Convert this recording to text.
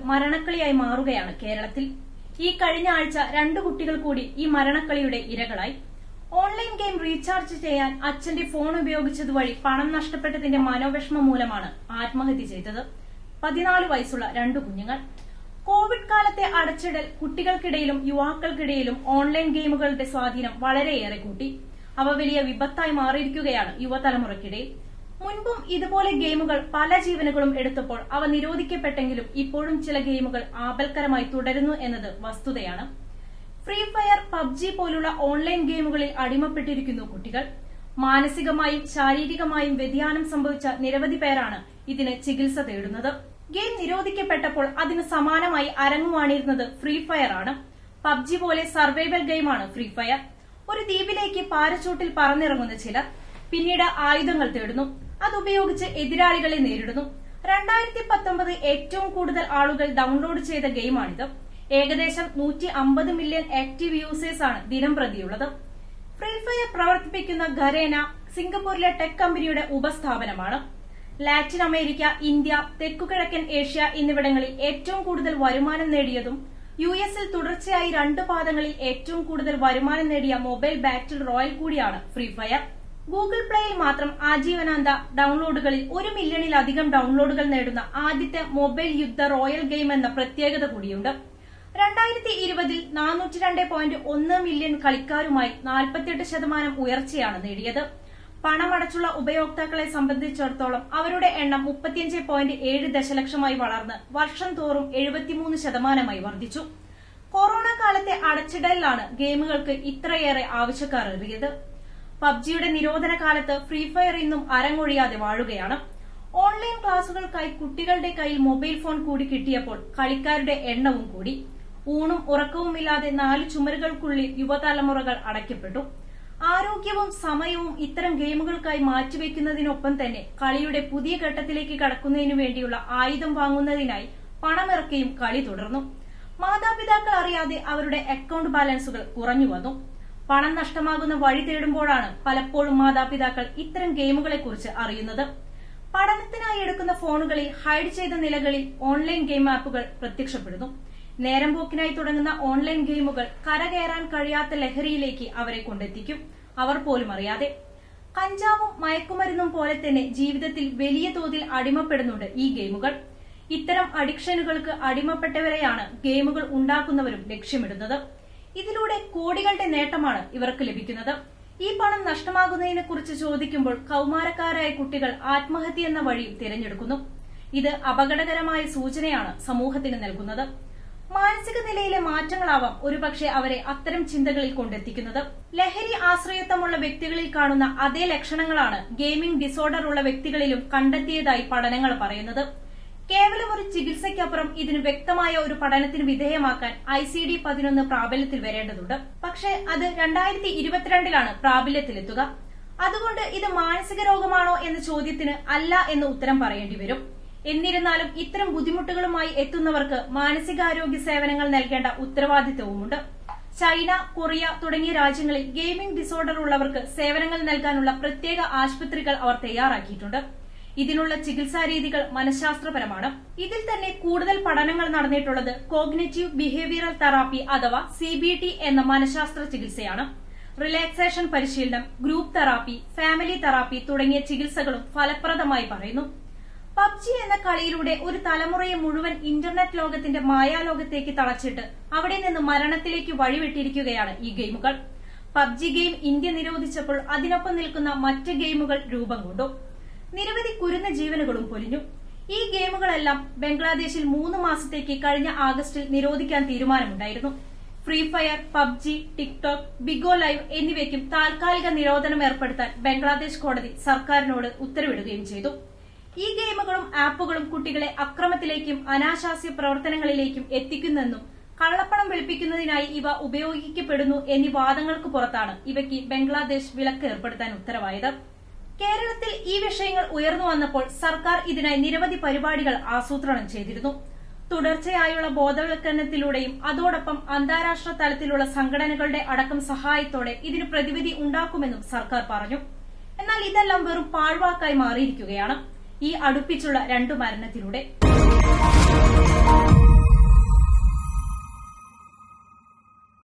മരണക്കളിയായി മാറുകയാണ് കേരളത്തിൽ ഈ കഴിഞ്ഞ ആഴ്ച രണ്ടു കുട്ടികൾ കൂടി ഈ മരണക്കളിയുടെ ഇരകളായി ഓൺലൈൻ ഗെയിം റീചാർജ് ചെയ്യാൻ അച്ഛന്റെ ഫോൺ ഉപയോഗിച്ചത് വഴി പണം നഷ്ടപ്പെട്ടതിന്റെ മനോവിഷമം മൂലമാണ് ആത്മഹത്യ ചെയ്തത് പതിനാല് വയസ്സുള്ള രണ്ടു കുഞ്ഞുങ്ങൾ കോവിഡ് കാലത്തെ അടച്ചിടൽ കുട്ടികൾക്കിടയിലും യുവാക്കൾക്കിടയിലും ഓൺലൈൻ ഗെയിമുകളുടെ സ്വാധീനം വളരെയേറെ കൂട്ടി അവ വലിയ വിപത്തായി മാറിയിരിക്കുകയാണ് യുവതലമുറയ്ക്കിടയിൽ മുൻപും ഇതുപോലെ ഗെയിമുകൾ പല ജീവനുകളും എടുത്തപ്പോൾ അവ നിരോധിക്കപ്പെട്ടെങ്കിലും ഇപ്പോഴും ചില ഗെയിമുകൾ ആപൽക്കരമായി തുടരുന്നു എന്നത് വസ്തുതയാണ് ഫ്രീ ഫയർ പബ്ജി പോലുള്ള ഓൺലൈൻ ഗെയിമുകളിൽ അടിമപ്പെട്ടിരിക്കുന്നു കുട്ടികൾ മാനസികമായും ശാരീരികമായും വ്യതിയാനം സംഭവിച്ച നിരവധി പേരാണ് ഇതിന് ചികിത്സ തേടുന്നത് ഗെയിം നിരോധിക്കപ്പെട്ടപ്പോൾ അതിന് സമാനമായി അരങ്ങുവാണിരുന്നത് ഫ്രീ ഫയർ ആണ് പബ്ജി പോലെ സർവൈവൽ ഗെയിമാണ് ഫ്രീ ഫയർ ഒരു ദ്വീപിലേക്ക് പാരച്ചൂട്ടിൽ പറന്നിറങ്ങുന്ന ചിലർ പിന്നീട് ആയുധങ്ങൾ തേടുന്നു അതുപയോഗിച്ച് എതിരാളികളെ നേരിടുന്നു രണ്ടായിരത്തി പത്തൊമ്പത് ഏറ്റവും കൂടുതൽ ആളുകൾ ഡൌൺലോഡ് ചെയ്ത ഗെയിമാണിത് ഏകദേശം നൂറ്റി അമ്പത് മില്യൺ ആക്റ്റീവ് യൂസേഴ്സ് ആണ് ദിനം പ്രതിയുള്ളത് ഫ്രീ ഫയർ പ്രവർത്തിപ്പിക്കുന്ന ഖരേന സിംഗപ്പൂരിലെ ടെക് കമ്പനിയുടെ ഉപസ്ഥാപനമാണ് ലാറ്റിൻ അമേരിക്ക ഇന്ത്യ തെക്കുകിഴക്കൻ ഏഷ്യ എന്നിവിടങ്ങളിൽ ഏറ്റവും കൂടുതൽ വരുമാനം നേടിയതും യു എസിൽ തുടർച്ചയായി രണ്ട് പാദങ്ങളിൽ ഏറ്റവും കൂടുതൽ വരുമാനം നേടിയ മൊബൈൽ ബാറ്റിൽ റോയൽ കൂടിയാണ് ഫ്രീ ഫയർ ഗൂഗിൾ പ്ലേയിൽ മാത്രം ആജീവനാന്ത ഡൌൺലോഡുകളിൽ ഒരു മില്യണിലധികം ഡൌൺലോഡുകൾ നേടുന്ന ആദ്യത്തെ മൊബൈൽ യുദ്ധ റോയൽ ഗെയിം എന്ന പ്രത്യേകത കൂടിയുണ്ട് രണ്ടായിരത്തി ഇരുപതിൽ നാനൂറ്റി രണ്ട് പോയിന്റ് ഒന്ന് മില്യൺ കളിക്കാരുമായി നാൽപ്പത്തിയെട്ട് ശതമാനം ഉയർച്ചയാണ് നേടിയത് പണമടച്ചുള്ള ഉപയോക്താക്കളെ സംബന്ധിച്ചിടത്തോളം അവരുടെ എണ്ണം മുപ്പത്തിയഞ്ച് പോയിന്റ് ഏഴ് ദശലക്ഷമായി വളർന്ന് വർഷം തോറും എഴുപത്തിമൂന്ന് ശതമാനമായി വർദ്ധിച്ചു കൊറോണ കാലത്തെ അടച്ചിടലിലാണ് ഗെയിമുകൾക്ക് ഇത്രയേറെ ആവശ്യക്കാർ ഏറിയത് പബ്ജിയുടെ നിരോധന കാലത്ത് ഫ്രീ ഫയർ ഇന്നും അരങ്ങൊഴിയാതെ വാഴുകയാണ് ഓൺലൈൻ ക്ലാസുകൾക്കായി കുട്ടികളുടെ കയ്യിൽ മൊബൈൽ ഫോൺ കൂടി കിട്ടിയപ്പോൾ കളിക്കാരുടെ എണ്ണവും കൂടി ഊണും ഉറക്കവുമില്ലാതെ നാല് ചുമരുകൾക്കുള്ളിൽ യുവതലമുറകൾ അടയ്ക്കപ്പെട്ടു ആരോഗ്യവും സമയവും ഇത്തരം ഗെയിമുകൾക്കായി മാറ്റിവെക്കുന്നതിനൊപ്പം തന്നെ കളിയുടെ പുതിയ ഘട്ടത്തിലേക്ക് കടക്കുന്നതിനു വേണ്ടിയുള്ള ആയുധം വാങ്ങുന്നതിനായി പണമിറക്കിയും കളി തുടർന്നു മാതാപിതാക്കൾ അറിയാതെ അവരുടെ അക്കൌണ്ട് ബാലൻസുകൾ കുറഞ്ഞു വന്നു പണം നഷ്ടമാകുന്ന വഴി തേടുമ്പോഴാണ് പലപ്പോഴും മാതാപിതാക്കൾ ഇത്തരം ഗെയിമുകളെക്കുറിച്ച് അറിയുന്നത് പഠനത്തിനായി എടുക്കുന്ന ഫോണുകളിൽ ഹൈഡ് ചെയ്ത നിലകളിൽ ഓൺലൈൻ ഗെയിം ആപ്പുകൾ പ്രത്യക്ഷപ്പെടുന്നു നേരം പോക്കിനായി തുടങ്ങുന്ന ഓൺലൈൻ ഗെയിമുകൾ കരകയറാൻ കഴിയാത്ത ലഹരിയിലേക്ക് അവരെ കൊണ്ടെത്തിക്കും അവർ പോലും അറിയാതെ കഞ്ചാവും മയക്കുമരുന്നും പോലെ തന്നെ ജീവിതത്തിൽ വലിയ തോതിൽ അടിമപ്പെടുന്നുണ്ട് ഈ ഗെയിമുകൾ ഇത്തരം അഡിക്ഷനുകൾക്ക് അടിമപ്പെട്ടവരെയാണ് ഗെയിമുകൾ ഉണ്ടാക്കുന്നവരും ലക്ഷ്യമിടുന്നത് ഇതിലൂടെ കോടികളുടെ നേട്ടമാണ് ഇവർക്ക് ലഭിക്കുന്നത് ഈ പണം നഷ്ടമാകുന്നതിനെ കുറിച്ച് ചോദിക്കുമ്പോൾ കൌമാരക്കാരായ കുട്ടികൾ ആത്മഹത്യ എന്ന വഴി തിരഞ്ഞെടുക്കുന്നു ഇത് അപകടകരമായ സൂചനയാണ് സമൂഹത്തിന് നൽകുന്നത് മാനസിക നിലയിലെ മാറ്റങ്ങളാവാം ഒരുപക്ഷെ അവരെ അത്തരം ചിന്തകളിൽ കൊണ്ടെത്തിക്കുന്നത് ലഹരി ആശ്രയത്വമുള്ള വ്യക്തികളിൽ കാണുന്ന അതേ ലക്ഷണങ്ങളാണ് ഗെയിമിംഗ് ഡിസോർഡർ ഉള്ള വ്യക്തികളിലും കണ്ടെത്തിയതായി പഠനങ്ങൾ പറയുന്നത് കേവലം ഒരു ചികിത്സയ്ക്കപ്പുറം ഇതിന് വ്യക്തമായ ഒരു പഠനത്തിന് വിധേയമാക്കാൻ ഐ സി ഡി പതിനൊന്ന് പ്രാബല്യത്തിൽ വരേണ്ടതുണ്ട് പക്ഷേ അത് രണ്ടായിരത്തി ഇരുപത്തിരണ്ടിലാണ് പ്രാബല്യത്തിലെത്തുക അതുകൊണ്ട് ഇത് മാനസിക രോഗമാണോ എന്ന ചോദ്യത്തിന് അല്ല എന്ന് ഉത്തരം പറയേണ്ടി വരും എന്നിരുന്നാലും ഇത്തരം ബുദ്ധിമുട്ടുകളുമായി എത്തുന്നവർക്ക് മാനസികാരോഗ്യ സേവനങ്ങൾ നൽകേണ്ട ഉത്തരവാദിത്തവുമുണ്ട് ചൈന കൊറിയ തുടങ്ങിയ രാജ്യങ്ങളിൽ ഗെയിമിംഗ് ഡിസോർഡർ ഉള്ളവർക്ക് സേവനങ്ങൾ നൽകാനുള്ള പ്രത്യേക ആശുപത്രികൾ അവർ തയ്യാറാക്കിയിട്ടുണ്ട് ഇതിനുള്ള ചികിത്സാ രീതികൾ മനഃശാസ്ത്രപരമാണ് ഇതിൽ തന്നെ കൂടുതൽ പഠനങ്ങൾ നടന്നിട്ടുള്ളത് കോഗ്നേറ്റീവ് ബിഹേവിയറൽ തെറാപ്പി അഥവാ സി എന്ന മനഃശാസ്ത്ര ചികിത്സയാണ് റിലാക്സേഷൻ പരിശീലനം ഗ്രൂപ്പ് തെറാപ്പി ഫാമിലി തെറാപ്പി തുടങ്ങിയ ചികിത്സകളും ഫലപ്രദമായി പറയുന്നു പബ്ജി എന്ന കളിയിലൂടെ ഒരു തലമുറയെ മുഴുവൻ ഇന്റർനെറ്റ് ലോകത്തിന്റെ മായാലോകത്തേക്ക് തളച്ചിട്ട് അവിടെ നിന്ന് മരണത്തിലേക്ക് വഴിവിട്ടിരിക്കുകയാണ് ഈ ഗെയിമുകൾ പബ്ജി ഗെയിം ഇന്ത്യ നിരോധിച്ചപ്പോൾ അതിനൊപ്പം നിൽക്കുന്ന മറ്റ് ഗെയിമുകൾ രൂപം കൊണ്ടു നിരവധി കുരുന്ന ജീവനുകളും പൊലിഞ്ഞു ഈ ഗെയിമുകളെല്ലാം ബംഗ്ലാദേശിൽ മൂന്ന് മാസത്തേക്ക് കഴിഞ്ഞ ആഗസ്റ്റിൽ നിരോധിക്കാൻ തീരുമാനമുണ്ടായിരുന്നു free fire PUBG TikTok Bigo live എന്നിവയ്ക്കും താൽക്കാലിക നിരോധനം ഏർപ്പെടുത്താൻ ബംഗ്ലാദേശ് കോടതി സർക്കാരിനോട് ഉത്തരവിടുകയും ചെയ്തു ഈ ഗെയിമുകളും ആപ്പുകളും കുട്ടികളെ അക്രമത്തിലേക്കും അനാശാസ്യ പ്രവർത്തനങ്ങളിലേക്കും എത്തിക്കുന്നെന്നും കള്ളപ്പണം വെളുപ്പിക്കുന്നതിനായി ഇവ ഉപയോഗിക്കപ്പെടുന്നു എന്നീ വാദങ്ങൾക്ക് പുറത്താണ് ഇവയ്ക്ക് ബംഗ്ലാദേശ് വിലക്ക് ഏർപ്പെടുത്താൻ ഉത്തരവായത് കേരളത്തിൽ ഈ വിഷയങ്ങൾ ഉയർന്നു വന്നപ്പോൾ സർക്കാർ ഇതിനായി നിരവധി പരിപാടികൾ ആസൂത്രണം ചെയ്തിരുന്നു തുടർച്ചയായുള്ള ബോധവൽക്കരണത്തിലൂടെയും അതോടൊപ്പം അന്താരാഷ്ട്ര തലത്തിലുള്ള സംഘടനകളുടെ അടക്കം സഹായത്തോടെ ഇതിന് പ്രതിവിധി ഉണ്ടാക്കുമെന്നും സർക്കാർ പറഞ്ഞു എന്നാൽ ഇതെല്ലാം വെറും പാഴ്വാക്കായി മാറിയിരിക്കുകയാണ് ഈ അടുപ്പിച്ചുള്ള രണ്ടു മരണത്തിലൂടെ